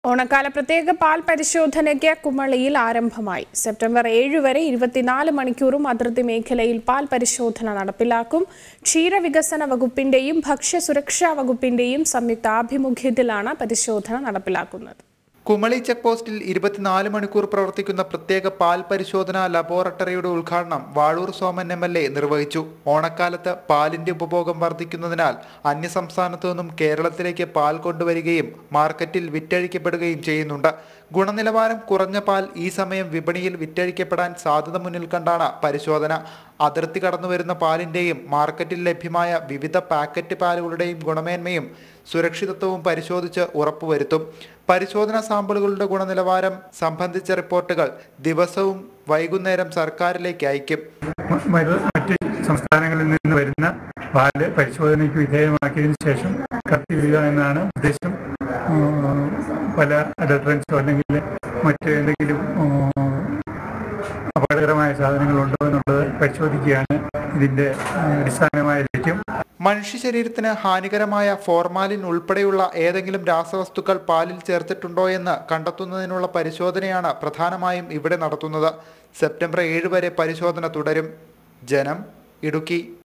ഓണക്കാല പ്രത്യേക പാൽ പരിശോധനയ്ക്ക് കുമളിയിൽ ആരംഭമായി സെപ്റ്റംബർ ഏഴ് വരെ ഇരുപത്തിനാല് മണിക്കൂറും അതിർത്തി മേഖലയിൽ പാൽ പരിശോധന നടപ്പിലാക്കും ക്ഷീരവികസന വകുപ്പിന്റെയും ഭക്ഷ്യസുരക്ഷാ വകുപ്പിന്റെയും സംയുക്ത ആഭിമുഖ്യത്തിലാണ് പരിശോധന നടപ്പിലാക്കുന്നത് കുമളി ചെക്ക് പോസ്റ്റിൽ ഇരുപത്തിനാല് മണിക്കൂർ പ്രവർത്തിക്കുന്ന പ്രത്യേക പാൽ പരിശോധനാ ലബോറട്ടറിയുടെ ഉദ്ഘാടനം Vazhoor Soman M L A നിർവഹിച്ചു ഓണക്കാലത്ത് പാലിന്റെ ഉപഭോഗം വർദ്ധിക്കുന്നതിനാൽ അന്യസംസ്ഥാനത്തു നിന്നും കേരളത്തിലേക്ക് പാൽ കൊണ്ടുവരികയും മാർക്കറ്റിൽ വിറ്റഴിക്കപ്പെടുകയും ചെയ്യുന്നുണ്ട് ഗുണനിലവാരം കുറഞ്ഞ പാൽ ഈ സമയം വിപണിയിൽ വിറ്റഴിക്കപ്പെടാൻ സാധ്യത മുന്നിൽ കണ്ടാണ് പരിശോധന അതിർത്തി കടന്നുവരുന്ന പാലിന്റെയും മാർക്കറ്റിൽ ലഭ്യമായ വിവിധ പാക്കറ്റ് പാലുകളുടെയും ഗുണമേന്മയും സുരക്ഷിതത്വവും പരിശോധിച്ച് ഉറപ്പുവരുത്തും പരിശോധനാ സാമ്പിളുകളുടെ ഗുണനിലവാരം സംബന്ധിച്ച റിപ്പോർട്ടുകൾ ദിവസവും വൈകുന്നേരം സർക്കാരിലേക്ക് അയക്കും മ- മറ്റ് മറ്റ് സംസ്ഥാനങ്ങളിൽ നിന്ന് വരുന്ന പാല് പരിശോധനയ്ക്ക് വിധേയമാക്കിയതിനു ശേഷം കത്തിയിടുക എന്നാണ് ഉദ്ദേശം ഉം, പല അഡൾട്രൻസോ അല്ലെങ്കിൽ മറ്റ് എന്തെങ്കിലും ഉം, അപകടകരമായ സാധനങ്ങളുണ്ടോ എന്നുള്ളത് പരിശോധിക്കുകയാണ് ഇതിൻ്റെ ഉം, അടിസ്ഥാനമായ ലക്ഷ്യം മനുഷ്യ ശരീരത്തിന് ഹാനികരമായ ഫോർമാലിൻ ഉൾപ്പെടെയുള്ള ഏതെങ്കിലും രാസവസ്തുക്കൾ പാലിൽ ചേർത്തിട്ടുണ്ടോ എന്ന് കണ്ടെത്തുന്നതിനുള്ള പരിശോധനയാണ് പ്രധാനമായും ഇവിടെ നടത്തുന്നത് സെപ്റ്റംബർ ഏഴ് വരെ പരിശോധന തുടരും ജനം ഇടുക്കി